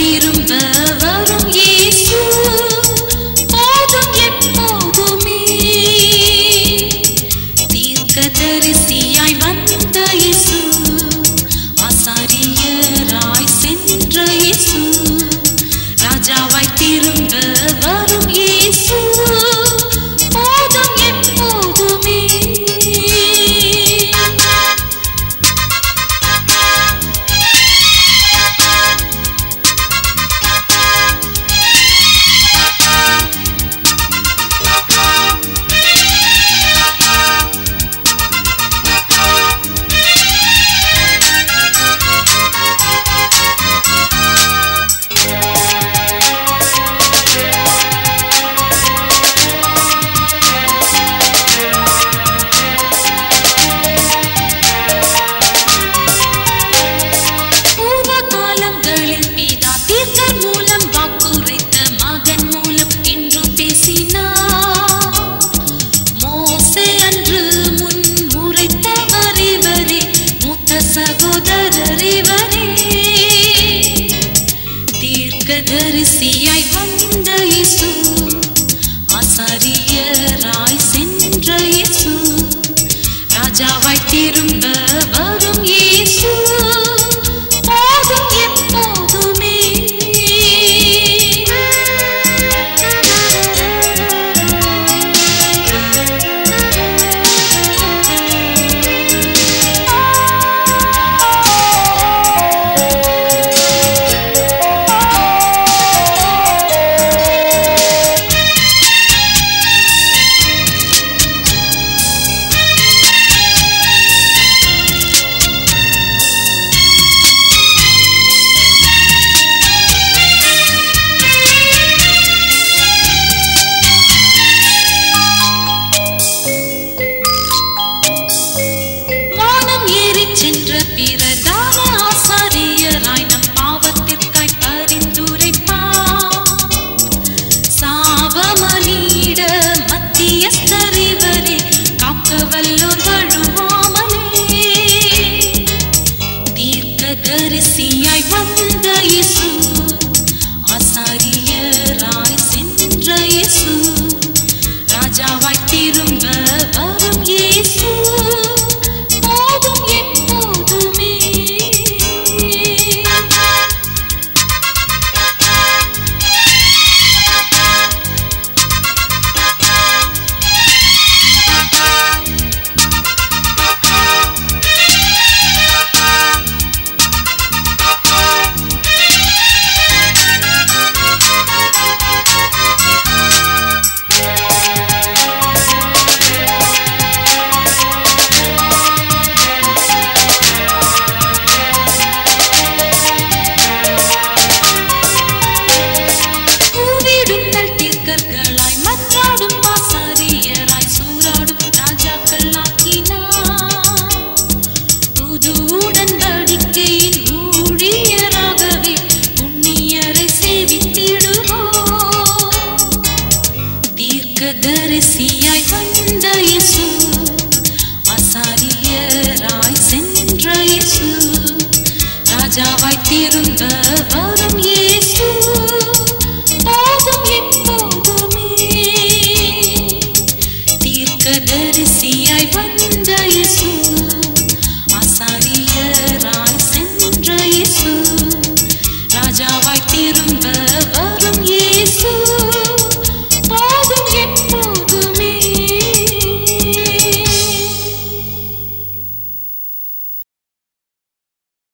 திரும்ப வரும் இயேசு போதும் எப்போதுமே தீர்க்கதரிசியாய் வந்த இயேசு ஆசாரியராய் சென்ற இயேசு ராஜாவாய் திரும்ப வரும் இயேசு போதும் எப்போதுமே பூர்வ காலங்களில் பிதா தீர்க்கர் மூலம் வாக்குரைத்த மகன் மூலம் இன்றும் பேசினார் மோசே அன்று முன் உரைத்தவர் இவரே மூத்த சகோதரர் இவரே தீர்க்கதரிசியாய் வந்த இயேசு ஆசாரியராய் சென்ற இயேசு ராஜாவாய் திரும்ப வரும் இயேசு போதும் எப்போதுமே வானம் ஏறிச் சென்ற பிரதான ஆசாரியராய் நம் பாவத்திற்காய் பரிந்துரைப்பார். சாவமனிட மத்தியஸ்தர் இவரே, காக்க வல்லோர் வழுவாமலே. தீர்க்கதரிசியாய் வந்த இயேசு, ஆசாரியராய் சென்ற இயேசு, ராஜாவாய் திரும்ப வரும் இயேசு போதும் எப்போதுமே கூவிடும் நல் தீர்க்கர்களாய் மன்றாடும் ஆசாரியராய் சூராடும் ராஜாக்கள் ஆக்கினார். புது உடன்படிக்கையின் ஊழியராகவே புண்ணியரை சேவித்திடுவோம். தீர்க்கதரிசியாய் வந்த இயேசு, ஆசாரியராய் சென்ற இயேசு, ராஜாவாய் திரும்ப வரும்